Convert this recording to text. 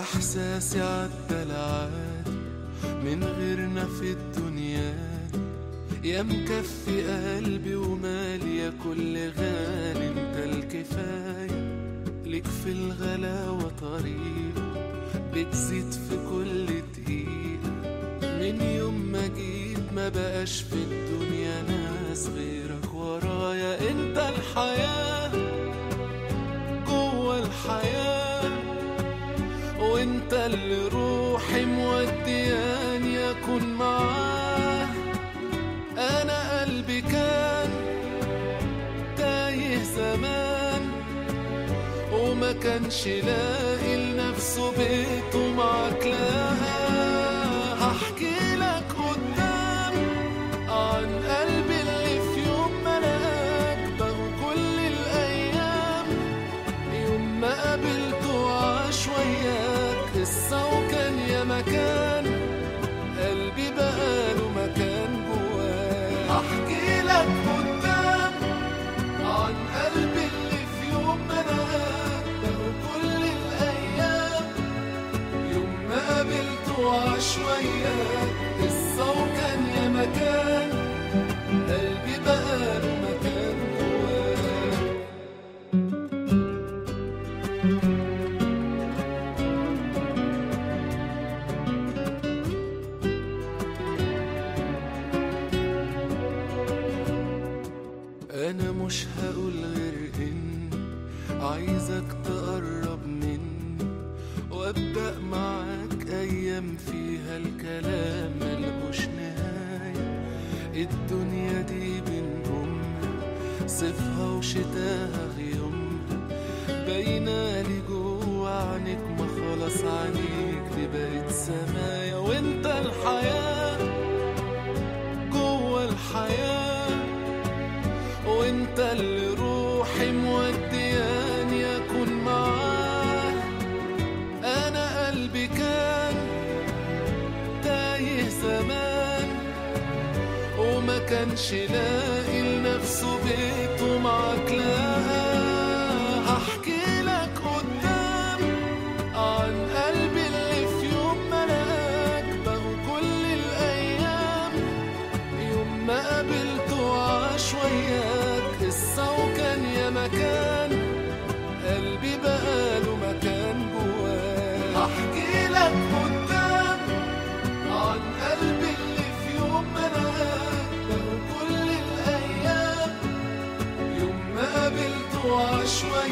إحساسي عدى العادي من غيرنا في الدنيا دي. يا مكفي قلبي ومالي كل غالي انت الكفاية ليك في الغلاوة طريقة بتزيد في كل دقيقة من يوم ما جيت ما بقاش في الدنيا ناس غيرك ورايا انت الحياة جوه الحياة وانت اللي روحي مودياني اكون معاه انا قلبي كان تايه زمان وما كانش لاقي لنفسه بيت ومعاك لها هحكي لك قدام عن قلبي اللي في يوم ما لقاك بقوا كل الايام يوم ما قابلته عاش وياك قصة وكان يا مكان قلبي بقاله مكان جواه هحكي لك قدام عن قلبي اللي في يوم ما لقاك بقوا كل الايام يوم ما قابلته عاش وياك قصة وكان يا مكان قلبي بقاله مكان جواه انا مش هقول غير ان عايزك تقرب مني وابدا معاك ايام فيها الكلام ملهوش نهايه الدنيا دي بنقومها صيفها وشتاها غيومها باينالي جوا عينيك ما خلاص عينيك دي بقت سمايا وانت الحياه جوا الحياه وانت اللي روحي مودياني اكون معاه انا قلبي كان تايه زمان وما كانش لاقي لنفسه بيت ومعاك لها هحكي لك قدام عن قلبي اللي في يوم ما لقاك بقوا كل الايام يوم ما قابلته عاش وياك قصة وكان يا مكان قلبي بقاله مكان جواه هحكي لك قدام عن قلبي اللي في يوم ما لقاك بقوا كل الأيام يوم ما قابلته عاش وياك